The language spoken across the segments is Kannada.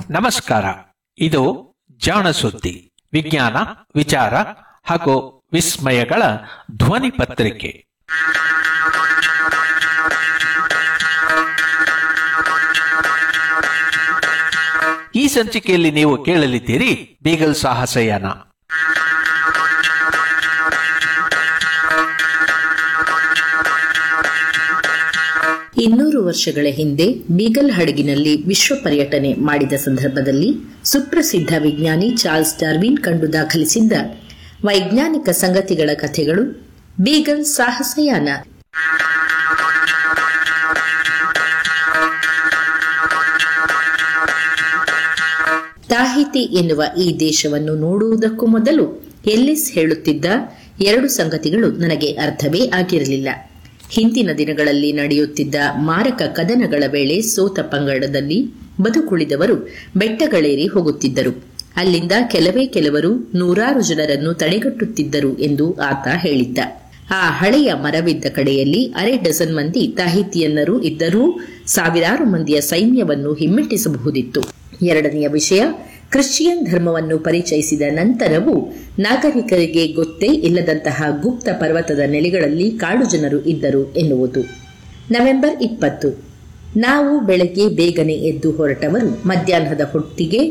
ನಮಸ್ಕಾರ ಇದು ಜಾಣ ಸುದ್ದಿ ವಿಜ್ಞಾನ ವಿಚಾರ ಹಾಗೂ ವಿಸ್ಮಯಗಳ ಧ್ವನಿ ಪತ್ರಿಕೆ ಈ ಸಂಚಿಕೆಯಲ್ಲಿ ನೀವು ಕೇಳಲಿದ್ದೀರಿ ಬೀಗಲ್ ಸಾಹಸಯಾನ ಇನ್ನೂರು ವರ್ಷಗಳ ಹಿಂದೆ ಬೀಗಲ್ ಹಡಗಿನಲ್ಲಿ ವಿಶ್ವ ಪರ್ಯಟನೆ ಮಾಡಿದ ಸಂದರ್ಭದಲ್ಲಿ ಸುಪ್ರಸಿದ್ಧ ವಿಜ್ಞಾನಿ ಚಾರ್ಲ್ಸ್ ಡಾರ್ವಿನ್ ಕಂಡು ದಾಖಲಿಸಿದ್ದ ವೈಜ್ಞಾನಿಕ ಸಂಗತಿಗಳ ಕಥೆಗಳು ಬೀಗಲ್ ಸಾಹಸಯಾನ ತಾಹಿತಿ ಎನ್ನುವ ಈ ದೇಶವನ್ನು ನೋಡುವುದಕ್ಕೂ ಮೊದಲು ಎಲ್ಲಿಸ್ ಹೇಳುತ್ತಿದ್ದ ಎರಡು ಸಂಗತಿಗಳು ನನಗೆ ಅರ್ಥವೇ ಆಗಿರಲಿಲ್ಲ ಹಿಂದಿನ ದಿನಗಳಲ್ಲಿ ನಡೆಯುತ್ತಿದ್ದ ಮಾರಕ ಕದನಗಳ ವೇಳೆ ಸೋತ ಪಂಗಡದಲ್ಲಿ ಬದುಕುಳಿದವರು ಬೆಟ್ಟಗಳೇರಿ ಹೋಗುತ್ತಿದ್ದರು ಅಲ್ಲಿಂದ ಕೆಲವೇ ಕೆಲವರು ನೂರಾರು ಜನರನ್ನು ತಡೆಗಟ್ಟುತ್ತಿದ್ದರು ಎಂದು ಆತ ಹೇಳಿದ್ದ ಆ ಹಳೆಯ ಮರವಿದ್ದ ಕಡೆಯಲ್ಲಿ ಅರೆ ಡಜನ್ ಮಂದಿ ತಾಹಿತಿಯನ್ನರು ಇದ್ದರೂ ಸಾವಿರಾರು ಮಂದಿಯ ಸೈನ್ಯವನ್ನು ಹಿಮ್ಮೆಟ್ಟಿಸಬಹುದಿತ್ತು ಎರಡನೆಯ ವಿಷಯ ಕ್ರಿಶ್ಚಿಯನ್ ಧರ್ಮವನ್ನು ಪರಿಚಯಿಸಿದ ನಂತರವೂ ನಾಗರಿಕರಿಗೆ ಗೊತ್ತೇ ಇಲ್ಲದಂತಹ ಗುಪ್ತ ಪರ್ವತದ ನೆಲೆಗಳಲ್ಲಿ ಕಾಡು ಜನರು ಇದ್ದರು ಎನ್ನುವುದು ನವೆಂಬರ್ ಇಪ್ಪತ್ತು ನಾವು ಬೆಳಗ್ಗೆ ಬೇಗನೆ ಎದ್ದು ಹೊರಟವರು ಮಧ್ಯಾಹ್ನದ ಹೊತ್ತಿಗೆ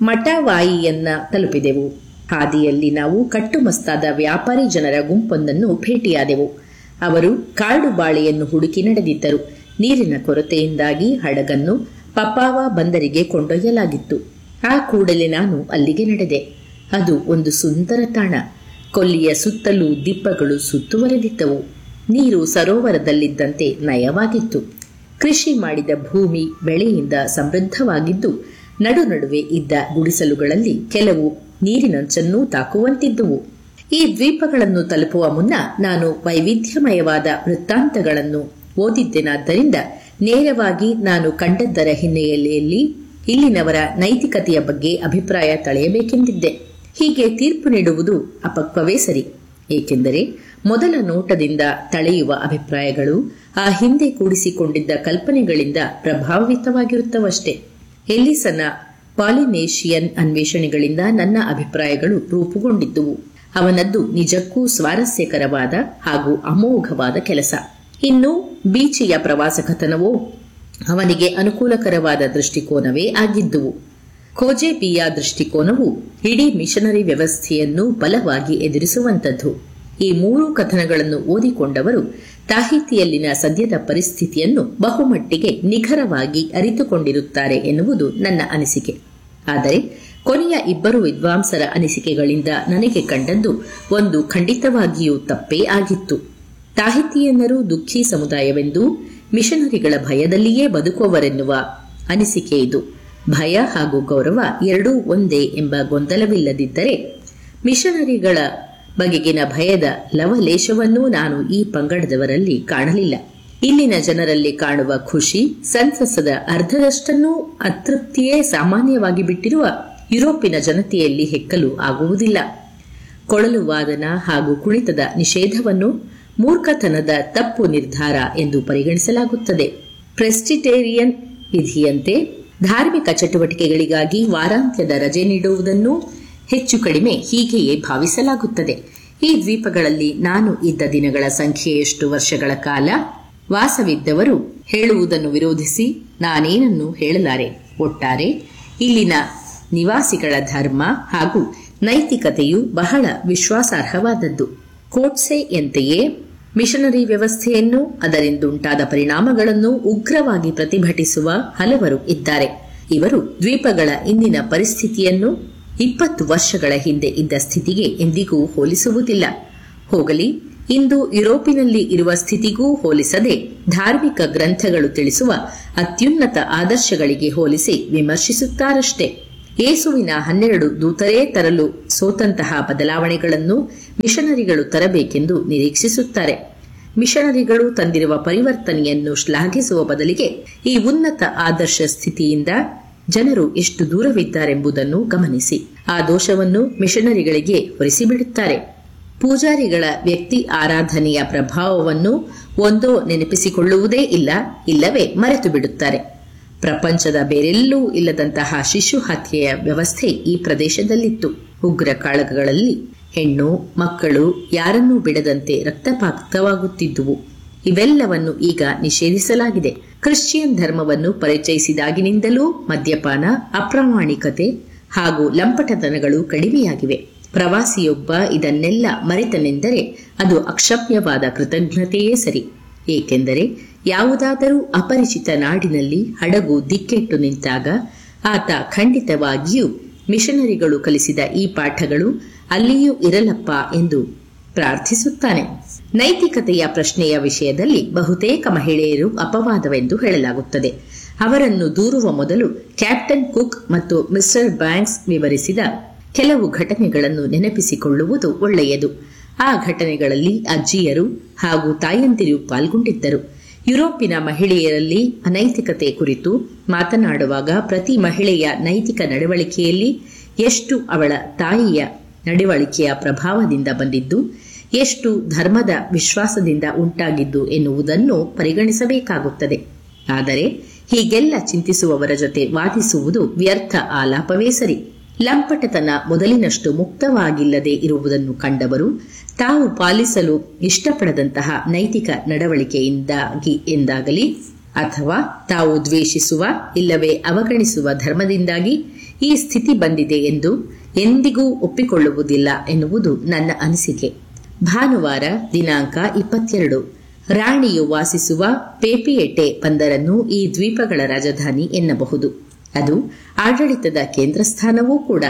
ಮಠವಾಯಿಯನ್ನ ತಲುಪಿದೆವು ಹಾದಿಯಲ್ಲಿ ನಾವು ಕಟ್ಟುಮಸ್ತಾದ ವ್ಯಾಪಾರಿ ಜನರ ಗುಂಪೊಂದನ್ನು ಭೇಟಿಯಾದೆವು ಅವರು ಕಾಡು ಬಾಳೆಯನ್ನು ಹುಡುಕಿ ನಡೆದಿದ್ದರು ನೀರಿನ ಕೊರತೆಯಿಂದಾಗಿ ಹಡಗನ್ನು ಪಪಾವ ಬಂದರಿಗೆ ಕೊಂಡೊಯ್ಯಲಾಗಿತ್ತು ಆ ಕೂಡಲೇ ನಾನು ಅಲ್ಲಿಗೆ ನಡೆದೆ ಅದು ಒಂದು ಸುಂದರ ತಾಣ ಕೊಲ್ಲಿಯ ಸುತ್ತಲೂ ದಿಬ್ಬಗಳು ಸುತ್ತುವರೆದಿದ್ದವು ನೀರು ಸರೋವರದಲ್ಲಿದ್ದಂತೆ ನಯವಾಗಿತ್ತು ಕೃಷಿ ಮಾಡಿದ ಭೂಮಿ ಬೆಳೆಯಿಂದ ಸಮೃದ್ಧವಾಗಿದ್ದು ನಡು ನಡುವೆ ಇದ್ದ ಗುಡಿಸಲುಗಳಲ್ಲಿ ಕೆಲವು ನೀರಿನಂಚನ್ನೂ ತಾಕುವಂತಿದ್ದುವು ಈ ದ್ವೀಪಗಳನ್ನು ತಲುಪುವ ಮುನ್ನ ನಾನು ವೈವಿಧ್ಯಮಯವಾದ ವೃತ್ತಾಂತಗಳನ್ನು ಓದಿದ್ದೆನಾದ್ದರಿಂದ ನೇರವಾಗಿ ನಾನು ಕಂಡದ್ದರ ಹಿನ್ನೆಲೆಯಲ್ಲಿ ಇಲ್ಲಿನವರ ನೈತಿಕತೆಯ ಬಗ್ಗೆ ಅಭಿಪ್ರಾಯ ತಳೆಯಬೇಕೆಂದಿದ್ದೆ ಹೀಗೆ ತೀರ್ಪು ನೀಡುವುದು ಅಪಕ್ವವೇ ಸರಿ ಏಕೆಂದರೆ ಮೊದಲ ನೋಟದಿಂದ ತಳೆಯುವ ಅಭಿಪ್ರಾಯಗಳು ಆ ಹಿಂದೆ ಕೂಡಿಸಿಕೊಂಡಿದ್ದ ಕಲ್ಪನೆಗಳಿಂದ ಪ್ರಭಾವಿತವಾಗಿರುತ್ತವಷ್ಟೇ ಎಲ್ಲಿಸನ ಪಾಲಿನೇಷಿಯನ್ ಅನ್ವೇಷಣೆಗಳಿಂದ ನನ್ನ ಅಭಿಪ್ರಾಯಗಳು ರೂಪುಗೊಂಡಿದ್ದುವು ಅವನದ್ದು ನಿಜಕ್ಕೂ ಸ್ವಾರಸ್ಯಕರವಾದ ಹಾಗೂ ಅಮೋಘವಾದ ಕೆಲಸ ಇನ್ನು ಬೀಚಿಯ ಪ್ರವಾಸ ಕಥನವೋ ಅವನಿಗೆ ಅನುಕೂಲಕರವಾದ ದೃಷ್ಟಿಕೋನವೇ ಆಗಿದ್ದುವು ಖೋಜೆಬಿಯ ದೃಷ್ಟಿಕೋನವು ಇಡೀ ಮಿಷನರಿ ವ್ಯವಸ್ಥೆಯನ್ನು ಬಲವಾಗಿ ಎದುರಿಸುವಂತದ್ದು ಈ ಮೂರೂ ಕಥನಗಳನ್ನು ಓದಿಕೊಂಡವರು ತಾಹಿತಿಯಲ್ಲಿನ ಸದ್ಯದ ಪರಿಸ್ಥಿತಿಯನ್ನು ಬಹುಮಟ್ಟಿಗೆ ನಿಖರವಾಗಿ ಅರಿತುಕೊಂಡಿರುತ್ತಾರೆ ಎನ್ನುವುದು ನನ್ನ ಅನಿಸಿಕೆ ಆದರೆ ಕೊನೆಯ ಇಬ್ಬರು ವಿದ್ವಾಂಸರ ಅನಿಸಿಕೆಗಳಿಂದ ನನಗೆ ಕಂಡದ್ದು ಒಂದು ಖಂಡಿತವಾಗಿಯೂ ತಪ್ಪೇ ಆಗಿತ್ತು ತಾಹಿತಿಯನ್ನರು ದುಃಖಿ ಸಮುದಾಯವೆಂದು ಮಿಷನರಿಗಳ ಭಯದಲ್ಲಿಯೇ ಬದುಕುವವರೆನ್ನುವ ಅನಿಸಿಕೆ ಇದು ಭಯ ಹಾಗೂ ಗೌರವ ಎರಡೂ ಒಂದೇ ಎಂಬ ಗೊಂದಲವಿಲ್ಲದಿದ್ದರೆ ಮಿಷನರಿಗಳ ಬಗೆಗಿನ ಭಯದ ಲವಲೇಶವನ್ನೂ ನಾನು ಈ ಪಂಗಡದವರಲ್ಲಿ ಕಾಣಲಿಲ್ಲ ಇಲ್ಲಿನ ಜನರಲ್ಲಿ ಕಾಣುವ ಖುಷಿ ಸಂತಸದ ಅರ್ಧದಷ್ಟನ್ನೂ ಅತೃಪ್ತಿಯೇ ಸಾಮಾನ್ಯವಾಗಿ ಬಿಟ್ಟಿರುವ ಯುರೋಪಿನ ಜನತೆಯಲ್ಲಿ ಹೆಕ್ಕಲು ಆಗುವುದಿಲ್ಲ ಕೊಳಲು ವಾದನ ಹಾಗೂ ಕುಣಿತದ ನಿಷೇಧವನ್ನು ಮೂರ್ಖತನದ ತಪ್ಪು ನಿರ್ಧಾರ ಎಂದು ಪರಿಗಣಿಸಲಾಗುತ್ತದೆ ಪ್ರೆಸ್ಟಿಟೇರಿಯನ್ ವಿಧಿಯಂತೆ ಧಾರ್ಮಿಕ ಚಟುವಟಿಕೆಗಳಿಗಾಗಿ ವಾರಾಂತ್ಯದ ರಜೆ ನೀಡುವುದನ್ನು ಹೆಚ್ಚು ಕಡಿಮೆ ಹೀಗೆಯೇ ಭಾವಿಸಲಾಗುತ್ತದೆ ಈ ದ್ವೀಪಗಳಲ್ಲಿ ನಾನು ಇದ್ದ ದಿನಗಳ ಸಂಖ್ಯೆಯಷ್ಟು ವರ್ಷಗಳ ಕಾಲ ವಾಸವಿದ್ದವರು ಹೇಳುವುದನ್ನು ವಿರೋಧಿಸಿ ನಾನೇನನ್ನು ಹೇಳಲಾರೆ ಒಟ್ಟಾರೆ ಇಲ್ಲಿನ ನಿವಾಸಿಗಳ ಧರ್ಮ ಹಾಗೂ ನೈತಿಕತೆಯು ಬಹಳ ವಿಶ್ವಾಸಾರ್ಹವಾದದ್ದು ಕೋಟ್ಸೆಯಂತೆಯೇ ಮಿಷನರಿ ವ್ಯವಸ್ಥೆಯನ್ನು ಅದರಿಂದುಂಟಾದ ಪರಿಣಾಮಗಳನ್ನು ಉಗ್ರವಾಗಿ ಪ್ರತಿಭಟಿಸುವ ಹಲವರು ಇದ್ದಾರೆ ಇವರು ದ್ವೀಪಗಳ ಇಂದಿನ ಪರಿಸ್ಥಿತಿಯನ್ನು ಇಪ್ಪತ್ತು ವರ್ಷಗಳ ಹಿಂದೆ ಇದ್ದ ಸ್ಥಿತಿಗೆ ಎಂದಿಗೂ ಹೋಲಿಸುವುದಿಲ್ಲ ಹೋಗಲಿ ಇಂದು ಯುರೋಪಿನಲ್ಲಿ ಇರುವ ಸ್ಥಿತಿಗೂ ಹೋಲಿಸದೆ ಧಾರ್ಮಿಕ ಗ್ರಂಥಗಳು ತಿಳಿಸುವ ಅತ್ಯುನ್ನತ ಆದರ್ಶಗಳಿಗೆ ಹೋಲಿಸಿ ವಿಮರ್ಶಿಸುತ್ತಾರಷ್ಟೇ ಯೇಸುವಿನ ಹನ್ನೆರಡು ದೂತರೇ ತರಲು ಸೋತಂತಹ ಬದಲಾವಣೆಗಳನ್ನು ಮಿಷನರಿಗಳು ತರಬೇಕೆಂದು ನಿರೀಕ್ಷಿಸುತ್ತಾರೆ ಮಿಷನರಿಗಳು ತಂದಿರುವ ಪರಿವರ್ತನೆಯನ್ನು ಶ್ಲಾಘಿಸುವ ಬದಲಿಗೆ ಈ ಉನ್ನತ ಆದರ್ಶ ಸ್ಥಿತಿಯಿಂದ ಜನರು ಎಷ್ಟು ದೂರವಿದ್ದಾರೆಂಬುದನ್ನು ಗಮನಿಸಿ ಆ ದೋಷವನ್ನು ಮಿಷನರಿಗಳಿಗೆ ಹೊರಿಸಿಬಿಡುತ್ತಾರೆ ಪೂಜಾರಿಗಳ ವ್ಯಕ್ತಿ ಆರಾಧನೆಯ ಪ್ರಭಾವವನ್ನು ಒಂದೋ ನೆನಪಿಸಿಕೊಳ್ಳುವುದೇ ಇಲ್ಲ ಇಲ್ಲವೇ ಮರೆತು ಬಿಡುತ್ತಾರೆ ಪ್ರಪಂಚದ ಬೇರೆಲ್ಲೂ ಇಲ್ಲದಂತಹ ಶಿಶು ಹತ್ಯೆಯ ವ್ಯವಸ್ಥೆ ಈ ಪ್ರದೇಶದಲ್ಲಿತ್ತು ಉಗ್ರ ಕಾಳಗಗಳಲ್ಲಿ ಹೆಣ್ಣು ಮಕ್ಕಳು ಯಾರನ್ನೂ ಬಿಡದಂತೆ ರಕ್ತಪಾತವಾಗುತ್ತಿದ್ದುವು ಇವೆಲ್ಲವನ್ನು ಈಗ ನಿಷೇಧಿಸಲಾಗಿದೆ ಕ್ರಿಶ್ಚಿಯನ್ ಧರ್ಮವನ್ನು ಪರಿಚಯಿಸಿದಾಗಿನಿಂದಲೂ ಮದ್ಯಪಾನ ಅಪ್ರಾಮಾಣಿಕತೆ ಹಾಗೂ ಲಂಪಟತನಗಳು ಕಡಿಮೆಯಾಗಿವೆ ಪ್ರವಾಸಿಯೊಬ್ಬ ಇದನ್ನೆಲ್ಲ ಮರೆತನೆಂದರೆ ಅದು ಅಕ್ಷಮ್ಯವಾದ ಕೃತಜ್ಞತೆಯೇ ಸರಿ ಏಕೆಂದರೆ ಯಾವುದಾದರೂ ಅಪರಿಚಿತ ನಾಡಿನಲ್ಲಿ ಹಡಗು ದಿಕ್ಕೆಟ್ಟು ನಿಂತಾಗ ಆತ ಖಂಡಿತವಾಗಿಯೂ ಮಿಷನರಿಗಳು ಕಲಿಸಿದ ಈ ಪಾಠಗಳು ಅಲ್ಲಿಯೂ ಇರಲಪ್ಪ ಎಂದು ಪ್ರಾರ್ಥಿಸುತ್ತಾನೆ ನೈತಿಕತೆಯ ಪ್ರಶ್ನೆಯ ವಿಷಯದಲ್ಲಿ ಬಹುತೇಕ ಮಹಿಳೆಯರು ಅಪವಾದವೆಂದು ಹೇಳಲಾಗುತ್ತದೆ ಅವರನ್ನು ದೂರುವ ಮೊದಲು ಕ್ಯಾಪ್ಟನ್ ಕುಕ್ ಮತ್ತು ಮಿಸ್ಟರ್ ಬ್ಯಾಂಕ್ಸ್ ವಿವರಿಸಿದ ಕೆಲವು ಘಟನೆಗಳನ್ನು ನೆನಪಿಸಿಕೊಳ್ಳುವುದು ಒಳ್ಳೆಯದು ಆ ಘಟನೆಗಳಲ್ಲಿ ಅಜ್ಜಿಯರು ಹಾಗೂ ತಾಯಂದಿರು ಪಾಲ್ಗೊಂಡಿದ್ದರು ಯುರೋಪಿನ ಮಹಿಳೆಯರಲ್ಲಿ ಅನೈತಿಕತೆ ಕುರಿತು ಮಾತನಾಡುವಾಗ ಪ್ರತಿ ಮಹಿಳೆಯ ನೈತಿಕ ನಡವಳಿಕೆಯಲ್ಲಿ ಎಷ್ಟು ಅವಳ ತಾಯಿಯ ನಡವಳಿಕೆಯ ಪ್ರಭಾವದಿಂದ ಬಂದಿದ್ದು ಎಷ್ಟು ಧರ್ಮದ ವಿಶ್ವಾಸದಿಂದ ಉಂಟಾಗಿದ್ದು ಎನ್ನುವುದನ್ನು ಪರಿಗಣಿಸಬೇಕಾಗುತ್ತದೆ ಆದರೆ ಹೀಗೆಲ್ಲ ಚಿಂತಿಸುವವರ ಜೊತೆ ವಾದಿಸುವುದು ವ್ಯರ್ಥ ಆಲಾಪವೇ ಸರಿ ಲಂಪಟತನ ಮೊದಲಿನಷ್ಟು ಮುಕ್ತವಾಗಿಲ್ಲದೆ ಇರುವುದನ್ನು ಕಂಡವರು ತಾವು ಪಾಲಿಸಲು ಇಷ್ಟಪಡದಂತಹ ನೈತಿಕ ನಡವಳಿಕೆಯಿಂದಾಗಿ ಎಂದಾಗಲಿ ಅಥವಾ ತಾವು ದ್ವೇಷಿಸುವ ಇಲ್ಲವೇ ಅವಗಣಿಸುವ ಧರ್ಮದಿಂದಾಗಿ ಈ ಸ್ಥಿತಿ ಬಂದಿದೆ ಎಂದು ಎಂದಿಗೂ ಒಪ್ಪಿಕೊಳ್ಳುವುದಿಲ್ಲ ಎನ್ನುವುದು ನನ್ನ ಅನಿಸಿಕೆ ಭಾನುವಾರ ದಿನಾಂಕ ಇಪ್ಪತ್ತೆರಡು ರಾಣಿಯು ವಾಸಿಸುವ ಪೇಪಿಯೆಟೆ ಬಂದರನ್ನು ಈ ದ್ವೀಪಗಳ ರಾಜಧಾನಿ ಎನ್ನಬಹುದು ಅದು ಆಡಳಿತದ ಕೇಂದ್ರ ಸ್ಥಾನವೂ ಕೂಡ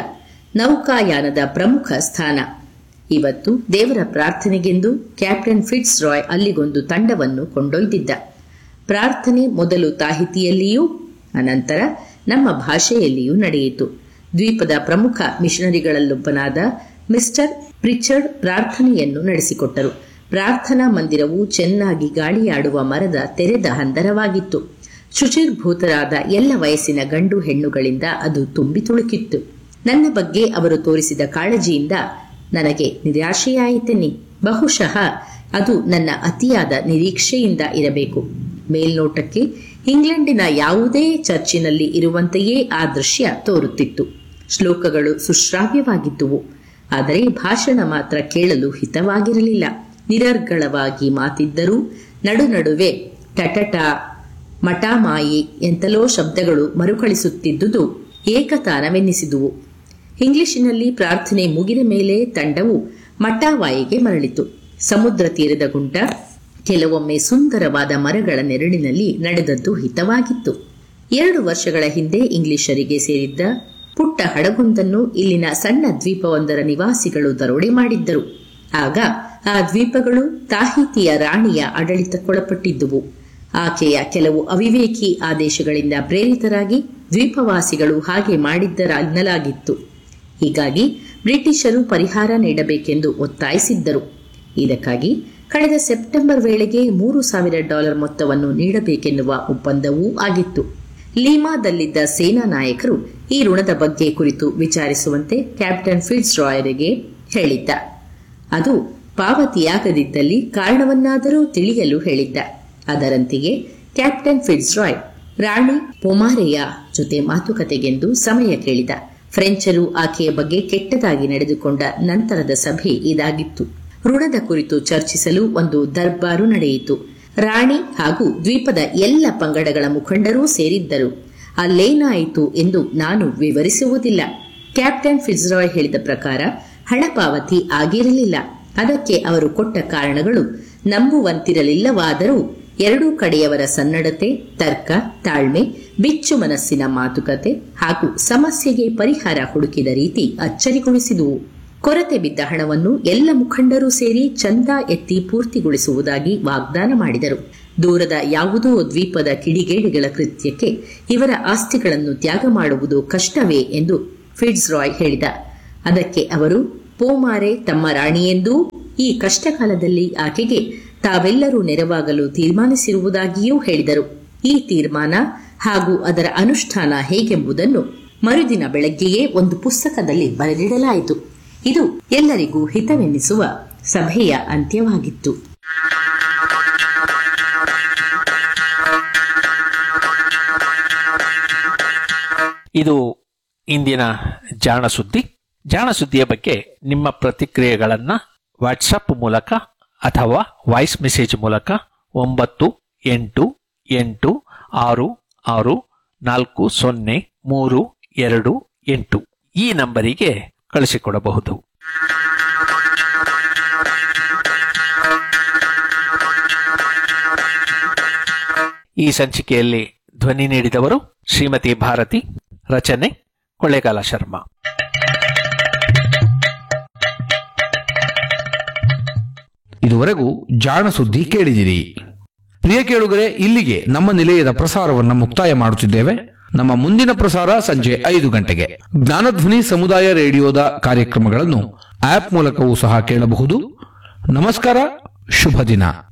ನೌಕಾಯಾನದ ಪ್ರಮುಖ ಸ್ಥಾನ ಇವತ್ತು ದೇವರ ಪ್ರಾರ್ಥನೆಗೆಂದು ಕ್ಯಾಪ್ಟನ್ ಫಿಟ್ಸ್ ರಾಯ್ ಅಲ್ಲಿಗೊಂದು ತಂಡವನ್ನು ಕೊಂಡೊಯ್ದಿದ್ದ ಪ್ರಾರ್ಥನೆ ಮೊದಲು ತಾಹಿತಿಯಲ್ಲಿಯೂ ಅನಂತರ ನಮ್ಮ ಭಾಷೆಯಲ್ಲಿಯೂ ನಡೆಯಿತು ದ್ವೀಪದ ಪ್ರಮುಖ ಮಿಷನರಿಗಳಲ್ಲೊಬ್ಬನಾದ ಮಿಸ್ಟರ್ ಪ್ರಿಚರ್ಡ್ ಪ್ರಾರ್ಥನೆಯನ್ನು ನಡೆಸಿಕೊಟ್ಟರು ಪ್ರಾರ್ಥನಾ ಮಂದಿರವು ಚೆನ್ನಾಗಿ ಗಾಳಿಯಾಡುವ ಮರದ ತೆರೆದ ಹಂದರವಾಗಿತ್ತು ಶುಚಿರ್ಭೂತರಾದ ಎಲ್ಲ ವಯಸ್ಸಿನ ಗಂಡು ಹೆಣ್ಣುಗಳಿಂದ ಅದು ತುಂಬಿ ತುಳುಕಿತ್ತು ನನ್ನ ಬಗ್ಗೆ ಅವರು ತೋರಿಸಿದ ಕಾಳಜಿಯಿಂದ ನನಗೆ ನಿರಾಶೆಯಾಯಿತೆನ್ನಿ ಬಹುಶಃ ಅದು ನನ್ನ ಅತಿಯಾದ ನಿರೀಕ್ಷೆಯಿಂದ ಇರಬೇಕು ಮೇಲ್ನೋಟಕ್ಕೆ ಇಂಗ್ಲೆಂಡಿನ ಯಾವುದೇ ಚರ್ಚಿನಲ್ಲಿ ಇರುವಂತೆಯೇ ಆ ದೃಶ್ಯ ತೋರುತ್ತಿತ್ತು ಶ್ಲೋಕಗಳು ಸುಶ್ರಾವ್ಯವಾಗಿದ್ದುವು ಆದರೆ ಭಾಷಣ ಮಾತ್ರ ಕೇಳಲು ಹಿತವಾಗಿರಲಿಲ್ಲ ನಿರರ್ಗಳವಾಗಿ ಮಾತಿದ್ದರೂ ನಡು ನಡುವೆ ಟಟಟ ಮಟಾಮಾಯಿ ಎಂತಲೋ ಶಬ್ದಗಳು ಮರುಕಳಿಸುತ್ತಿದ್ದುದು ಏಕತಾನವೆನ್ನಿಸಿದುವು ಇಂಗ್ಲಿಶಿನಲ್ಲಿ ಪ್ರಾರ್ಥನೆ ಮುಗಿದ ಮೇಲೆ ತಂಡವು ಮಟಾವಾಯಿಗೆ ಮರಳಿತು ಸಮುದ್ರ ತೀರದ ಗುಂಟ ಕೆಲವೊಮ್ಮೆ ಸುಂದರವಾದ ಮರಗಳ ನೆರಳಿನಲ್ಲಿ ನಡೆದದ್ದು ಹಿತವಾಗಿತ್ತು ಎರಡು ವರ್ಷಗಳ ಹಿಂದೆ ಇಂಗ್ಲಿಷರಿಗೆ ಸೇರಿದ್ದ ಪುಟ್ಟ ಹಡಗೊಂದನ್ನು ಇಲ್ಲಿನ ಸಣ್ಣ ದ್ವೀಪವೊಂದರ ನಿವಾಸಿಗಳು ದರೋಡೆ ಮಾಡಿದ್ದರು ಆಗ ಆ ದ್ವೀಪಗಳು ತಾಹಿತಿಯ ರಾಣಿಯ ಆಡಳಿತಕ್ಕೊಳಪಟ್ಟಿದ್ದುವು ಆಕೆಯ ಕೆಲವು ಅವಿವೇಕಿ ಆದೇಶಗಳಿಂದ ಪ್ರೇರಿತರಾಗಿ ದ್ವೀಪವಾಸಿಗಳು ಹಾಗೆ ಮಾಡಿದ್ದರೆನ್ನಲಾಗಿತ್ತು ಹೀಗಾಗಿ ಬ್ರಿಟಿಷರು ಪರಿಹಾರ ನೀಡಬೇಕೆಂದು ಒತ್ತಾಯಿಸಿದ್ದರು ಇದಕ್ಕಾಗಿ ಕಳೆದ ಸೆಪ್ಟೆಂಬರ್ ವೇಳೆಗೆ ಮೂರು ಸಾವಿರ ಡಾಲರ್ ಮೊತ್ತವನ್ನು ನೀಡಬೇಕೆನ್ನುವ ಒಪ್ಪಂದವೂ ಆಗಿತ್ತು ಲೀಮಾದಲ್ಲಿದ್ದ ಸೇನಾ ನಾಯಕರು ಈ ಋಣದ ಬಗ್ಗೆ ಕುರಿತು ವಿಚಾರಿಸುವಂತೆ ಕ್ಯಾಪ್ಟನ್ ಫಿಟ್ಸ್ ರಾಯರಿಗೆ ಹೇಳಿದ್ದ ಅದು ಪಾವತಿಯಾಗದಿದ್ದಲ್ಲಿ ಕಾರಣವನ್ನಾದರೂ ತಿಳಿಯಲು ಹೇಳಿದ್ದ ಅದರಂತೆಯೇ ಕ್ಯಾಪ್ಟನ್ ಫಿಟ್ಸ್ ರಾಯ್ ರಾಣಿ ಪೊಮಾರೆಯ ಜೊತೆ ಮಾತುಕತೆಗೆಂದು ಸಮಯ ಕೇಳಿದ ಫ್ರೆಂಚರು ಆಕೆಯ ಬಗ್ಗೆ ಕೆಟ್ಟದಾಗಿ ನಡೆದುಕೊಂಡ ನಂತರದ ಸಭೆ ಇದಾಗಿತ್ತು ಋಣದ ಕುರಿತು ಚರ್ಚಿಸಲು ಒಂದು ದರ್ಬಾರು ನಡೆಯಿತು ರಾಣಿ ಹಾಗೂ ದ್ವೀಪದ ಎಲ್ಲ ಪಂಗಡಗಳ ಮುಖಂಡರೂ ಸೇರಿದ್ದರು ಅಲ್ಲೇನಾಯಿತು ಎಂದು ನಾನು ವಿವರಿಸುವುದಿಲ್ಲ ಕ್ಯಾಪ್ಟನ್ ಫಿಜ್ರಾಯ್ ಹೇಳಿದ ಪ್ರಕಾರ ಹಣ ಪಾವತಿ ಆಗಿರಲಿಲ್ಲ ಅದಕ್ಕೆ ಅವರು ಕೊಟ್ಟ ಕಾರಣಗಳು ನಂಬುವಂತಿರಲಿಲ್ಲವಾದರೂ ಎರಡೂ ಕಡೆಯವರ ಸನ್ನಡತೆ ತರ್ಕ ತಾಳ್ಮೆ ಬಿಚ್ಚು ಮನಸ್ಸಿನ ಮಾತುಕತೆ ಹಾಗೂ ಸಮಸ್ಯೆಗೆ ಪರಿಹಾರ ಹುಡುಕಿದ ರೀತಿ ಅಚ್ಚರಿಗೊಳಿಸಿದುವು ಕೊರತೆ ಬಿದ್ದ ಹಣವನ್ನು ಎಲ್ಲ ಮುಖಂಡರೂ ಸೇರಿ ಚಂದ ಎತ್ತಿ ಪೂರ್ತಿಗೊಳಿಸುವುದಾಗಿ ವಾಗ್ದಾನ ಮಾಡಿದರು ದೂರದ ಯಾವುದೋ ದ್ವೀಪದ ಕಿಡಿಗೇಡಿಗಳ ಕೃತ್ಯಕ್ಕೆ ಇವರ ಆಸ್ತಿಗಳನ್ನು ತ್ಯಾಗ ಮಾಡುವುದು ಕಷ್ಟವೇ ಎಂದು ಫಿಡ್ಸ್ ರಾಯ್ ಹೇಳಿದ ಅದಕ್ಕೆ ಅವರು ಪೋಮಾರೆ ತಮ್ಮ ರಾಣಿಯೆಂದೂ ಈ ಕಷ್ಟಕಾಲದಲ್ಲಿ ಆಕೆಗೆ ತಾವೆಲ್ಲರೂ ನೆರವಾಗಲು ತೀರ್ಮಾನಿಸಿರುವುದಾಗಿಯೂ ಹೇಳಿದರು ಈ ತೀರ್ಮಾನ ಹಾಗೂ ಅದರ ಅನುಷ್ಠಾನ ಹೇಗೆಂಬುದನ್ನು ಮರುದಿನ ಬೆಳಗ್ಗೆಯೇ ಒಂದು ಪುಸ್ತಕದಲ್ಲಿ ಬರೆದಿಡಲಾಯಿತು ಇದು ಎಲ್ಲರಿಗೂ ಹಿತವೆನ್ನಿಸುವ ಸಭೆಯ ಅಂತ್ಯವಾಗಿತ್ತು ಇದು ಇಂದಿನ ಜಾಣ ಸುದ್ದಿ ಜಾಣ ಸುದ್ದಿಯ ಬಗ್ಗೆ ನಿಮ್ಮ ಪ್ರತಿಕ್ರಿಯೆಗಳನ್ನ ವಾಟ್ಸಪ್ ಮೂಲಕ ಅಥವಾ ವಾಯ್ಸ್ ಮೆಸೇಜ್ ಮೂಲಕ ಒಂಬತ್ತು ಎಂಟು ಎಂಟು ಆರು ಆರು ನಾಲ್ಕು ಸೊನ್ನೆ ಮೂರು ಎರಡು ಎಂಟು ಈ ನಂಬರಿಗೆ ಕಳಿಸಿಕೊಡಬಹುದು ಈ ಸಂಚಿಕೆಯಲ್ಲಿ ಧ್ವನಿ ನೀಡಿದವರು ಶ್ರೀಮತಿ ಭಾರತಿ ರಚನೆ ಕೊಳ್ಳೇಗಾಲ ಶರ್ಮಾ ಇದುವರೆಗೂ ಜಾಣ ಸುದ್ದಿ ಕೇಳಿದಿರಿ ಪ್ರಿಯ ಕೇಳುಗರೆ ಇಲ್ಲಿಗೆ ನಮ್ಮ ನಿಲಯದ ಪ್ರಸಾರವನ್ನು ಮುಕ್ತಾಯ ಮಾಡುತ್ತಿದ್ದೇವೆ ನಮ್ಮ ಮುಂದಿನ ಪ್ರಸಾರ ಸಂಜೆ ಐದು ಗಂಟೆಗೆ ಜ್ಞಾನಧ್ವನಿ ಸಮುದಾಯ ರೇಡಿಯೋದ ಕಾರ್ಯಕ್ರಮಗಳನ್ನು ಆಪ್ ಮೂಲಕವೂ ಸಹ ಕೇಳಬಹುದು ನಮಸ್ಕಾರ ಶುಭ ದಿನ